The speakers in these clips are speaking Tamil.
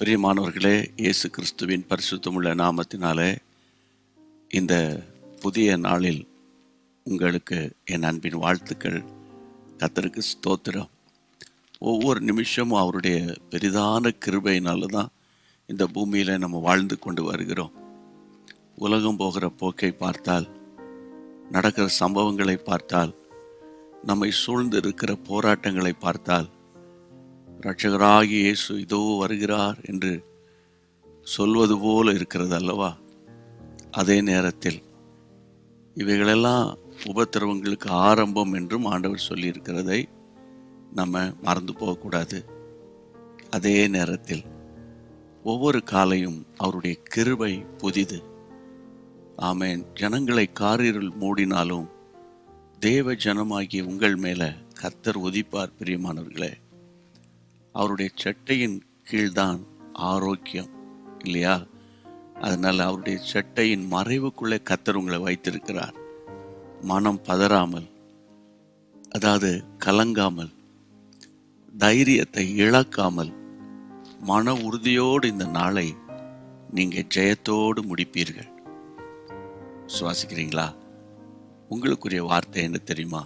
பிரியமானவர்களே இயேசு கிறிஸ்துவின் பரிசுத்தமுள்ள நாமத்தினாலே இந்த புதிய நாளில் உங்களுக்கு என் அன்பின் வாழ்த்துக்கள் கத்தருக்கு ஸ்தோத்திரம் ஒவ்வொரு நிமிஷமும் அவருடைய பெரிதான கிருபையினால தான் இந்த பூமியில் நம்ம வாழ்ந்து கொண்டு வருகிறோம் உலகம் போகிற போக்கை பார்த்தால் நடக்கிற சம்பவங்களை பார்த்தால் நம்மை சூழ்ந்து இருக்கிற போராட்டங்களை பார்த்தால் இரட்சகராகி இயேசு இதோ வருகிறார் என்று சொல்வது போல இருக்கிறது அல்லவா அதே நேரத்தில் இவைகளெல்லாம் உபத்திரவங்களுக்கு ஆரம்பம் என்றும் ஆண்டவர் சொல்லியிருக்கிறதை நம்ம மறந்து போகக்கூடாது அதே நேரத்தில் ஒவ்வொரு காலையும் அவருடைய கிருபை புதிது ஆமேன் ஜனங்களை காரிருள் மூடினாலும் தேவ ஜனமாகிய உங்கள் மேல கத்தர் உதிப்பார் பிரியமானவர்களே அவருடைய சட்டையின் கீழ்தான் ஆரோக்கியம் இல்லையா அதனால் அவருடைய சட்டையின் மறைவுக்குள்ளே கத்தர் உங்களை வைத்திருக்கிறார் மனம் பதறாமல் அதாவது கலங்காமல் தைரியத்தை இழக்காமல் மன உறுதியோடு இந்த நாளை நீங்க ஜெயத்தோடு முடிப்பீர்கள் சுவாசிக்கிறீங்களா உங்களுக்குரிய வார்த்தை என்ன தெரியுமா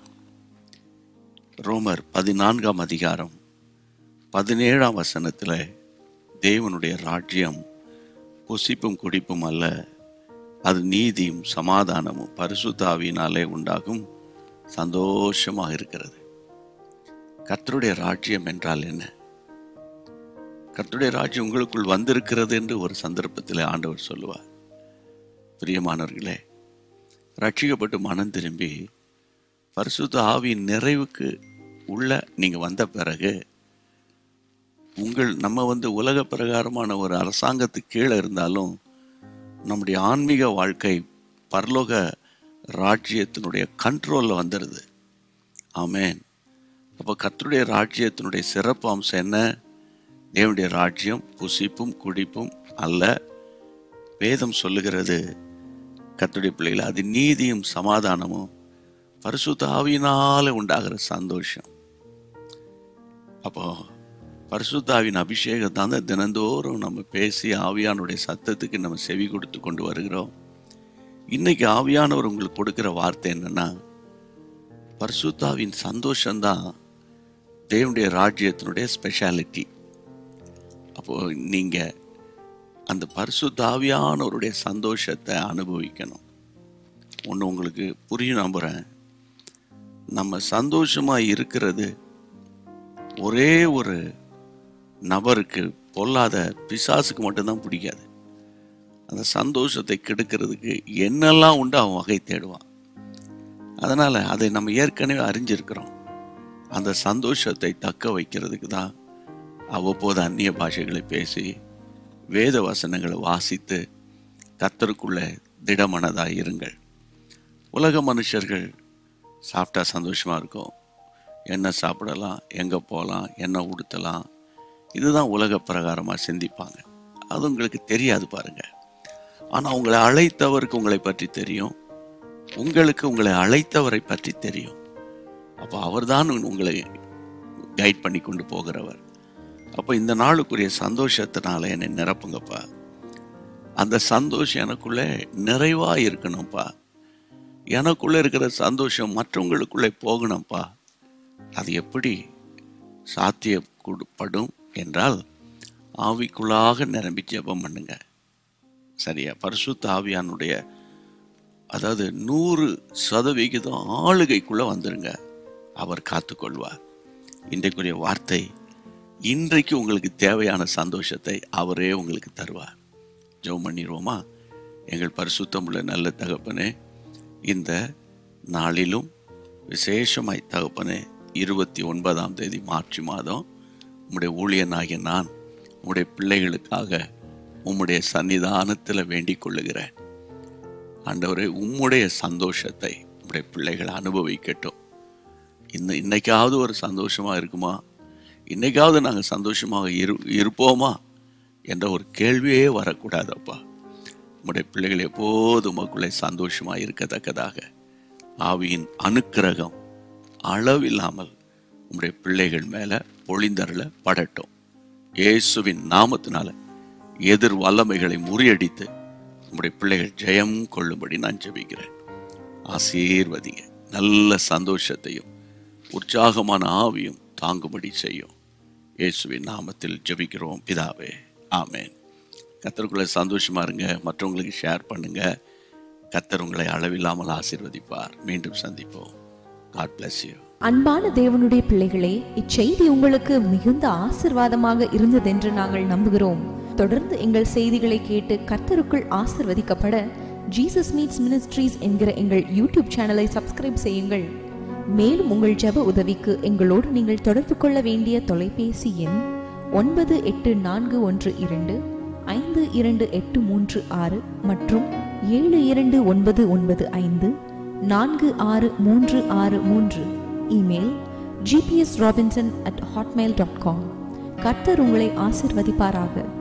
ரோமர் பதினான்காம் அதிகாரம் பதினேழாம் வசனத்தில் தேவனுடைய ராஜ்யம் புசிப்பும் குடிப்பும் அல்ல அது நீதியும் சமாதானமும் பரிசுத்தாவியினாலே உண்டாகும் சந்தோஷமாக இருக்கிறது கர்த்தருடைய ராஜ்யம் என்றால் என்ன கர்த்தருடைய ராஜ்யம் உங்களுக்குள் வந்திருக்கிறது என்று ஒரு சந்தர்ப்பத்தில் ஆண்டவர் சொல்லுவார் பிரியமானவர்களே ரட்சிக்கப்பட்டு மனம் திரும்பி பரிசுத்த ஆவியின் நிறைவுக்கு உள்ள நீங்க வந்த பிறகு உங்கள் நம்ம வந்து உலக பிரகாரமான ஒரு அரசாங்கத்துக்கு கீழே இருந்தாலும் நம்முடைய ஆன்மீக வாழ்க்கை பரலோக ராஜ்யத்தினுடைய கண்ட்ரோலில் வந்துடுது ஆமேன் அப்போ கர்த்தருடைய ராஜ்யத்தினுடைய சிறப்பு அம்சம் என்ன தேவனுடைய ராஜ்யம் புசிப்பும் குடிப்பும் அல்ல வேதம் சொல்லுகிறது கர்த்தருடைய பிள்ளைகள் அது நீதியும் சமாதானமும் பரிசுத்த ஆவியினால உண்டாகிற சந்தோஷம் அப்போ பரிசுத்தாவின் அபிஷேகம் தான் தினந்தோறும் நம்ம பேசி ஆவியானுடைய சத்தத்துக்கு நம்ம செவி கொடுத்து கொண்டு வருகிறோம் இன்னைக்கு ஆவியானவர் உங்களுக்கு கொடுக்கிற வார்த்தை என்னன்னா பரிசுத்தாவின் சந்தோஷம்தான் தேவனுடைய ராஜ்யத்தினுடைய ஸ்பெஷாலிட்டி அப்போ நீங்க அந்த பரிசுத்தாவியானவருடைய சந்தோஷத்தை அனுபவிக்கணும் ஒன்று உங்களுக்கு புரியும் நம்புறேன் நம்ம சந்தோஷமா இருக்கிறது ஒரே ஒரு நபருக்கு பொல்லாத பிசாசுக்கு மட்டும்தான் பிடிக்காது அந்த சந்தோஷத்தை கெடுக்கிறதுக்கு என்னெல்லாம் உண்டு அவன் வகை தேடுவான் அதனால அதை நம்ம ஏற்கனவே அறிஞ்சிருக்கிறோம் அந்த சந்தோஷத்தை தக்க வைக்கிறதுக்கு தான் அவ்வப்போது அந்நிய பாஷைகளை பேசி வேத வசனங்களை வாசித்து கத்தருக்குள்ள திடமனதாக இருங்கள் உலக மனுஷர்கள் சாப்பிட்டா சந்தோஷமா இருக்கும் என்ன சாப்பிடலாம் எங்கே போகலாம் என்ன உடுத்தலாம் இதுதான் உலக பிரகாரமாக சிந்திப்பாங்க அது உங்களுக்கு தெரியாது பாருங்க ஆனால் உங்களை அழைத்தவருக்கு உங்களை பற்றி தெரியும் உங்களுக்கு உங்களை அழைத்தவரை பற்றி தெரியும் அப்போ அவர்தான் உங்களை கைட் பண்ணி கொண்டு போகிறவர் அப்போ இந்த நாளுக்குரிய சந்தோஷத்தினால என்னை நிரப்புங்கப்பா அந்த சந்தோஷம் எனக்குள்ளே நிறைவா இருக்கணும்ப்பா எனக்குள்ள இருக்கிற சந்தோஷம் மற்றவங்களுக்குள்ளே போகணும்ப்பா அது எப்படி சாத்தியப்படும் என்றால் ஆவிக்குள்ளாக நிரம்பி ஜெபம் பண்ணுங்க சரியா பரிசுத்த ஆவியானுடைய அதாவது நூறு சதவிகிதம் ஆளுகைக்குள்ள வந்துருங்க அவர் காத்துக்கொள்வார் இன்றைக்குரிய வார்த்தை இன்றைக்கு உங்களுக்கு தேவையான சந்தோஷத்தை அவரே உங்களுக்கு தருவார் ஜெபம் பண்ணிடுவோமா எங்கள் பரிசுத்தம் உள்ள நல்ல தகப்பனே இந்த நாளிலும் விசேஷமாய் தகப்பனே இருபத்தி ஒன்பதாம் தேதி மார்ச் மாதம் உம்முடைய ஊழியனாகிய நான் உம்முடைய பிள்ளைகளுக்காக உம்முடைய சன்னிதானத்தில் வேண்டிக் கொள்ளுகிறேன் ஆண்டவரே உம்முடைய சந்தோஷத்தை உம்முடைய பிள்ளைகள் அனுபவிக்கட்டும் இந்த இன்னைக்காவது ஒரு சந்தோஷமா இருக்குமா இன்னைக்காவது நாங்கள் சந்தோஷமாக இரு இருப்போமா என்ற ஒரு கேள்வியே வரக்கூடாதப்பா உம்முடைய பிள்ளைகள் எப்போதும் உமக்குள்ளே சந்தோஷமாக இருக்கத்தக்கதாக ஆவியின் அனுக்கிரகம் அளவில்லாமல் உம்முடைய பிள்ளைகள் மேல பொழிந்தருள படட்டும் இயேசுவின் நாமத்தினால எதிர் வல்லமைகளை முறியடித்து உங்களுடைய பிள்ளைகள் ஜெயம் கொள்ளும்படி நான் ஜெபிக்கிறேன் ஆசீர்வதிங்க நல்ல சந்தோஷத்தையும் உற்சாகமான ஆவியும் தாங்கும்படி செய்யும் இயேசுவின் நாமத்தில் ஜெபிக்கிறோம் பிதாவே ஆமென் கத்தருக்குள்ள சந்தோஷமா இருங்க மற்றவங்களுக்கு ஷேர் பண்ணுங்க கத்தர் உங்களை அளவில்லாமல் ஆசீர்வதிப்பார் மீண்டும் சந்திப்போம் காட் bless you அன்பான தேவனுடைய பிள்ளைகளே இச்செய்தி உங்களுக்கு மிகுந்த ஆசிர்வாதமாக இருந்ததென்று நாங்கள் நம்புகிறோம் தொடர்ந்து எங்கள் செய்திகளை கேட்டு கர்த்தருக்குள் ஆசிர்வதிக்கப்பட ஜீசஸ் மீட்ஸ் மினிஸ்ட்ரீஸ் என்கிற எங்கள் யூடியூப் சேனலை சப்ஸ்கிரைப் செய்யுங்கள் மேலும் உங்கள் ஜெப உதவிக்கு எங்களோடு நீங்கள் தொடர்பு கொள்ள வேண்டிய தொலைபேசி எண் ஒன்பது எட்டு நான்கு ஒன்று இரண்டு ஐந்து இரண்டு எட்டு மூன்று ஆறு மற்றும் ஏழு இரண்டு ஒன்பது ஒன்பது ஐந்து நான்கு ஆறு மூன்று ஆறு மூன்று email GPS Robinson at Hotmail dot com கர்த்தர் உங்களை ஆசிர்வதிப்பாராக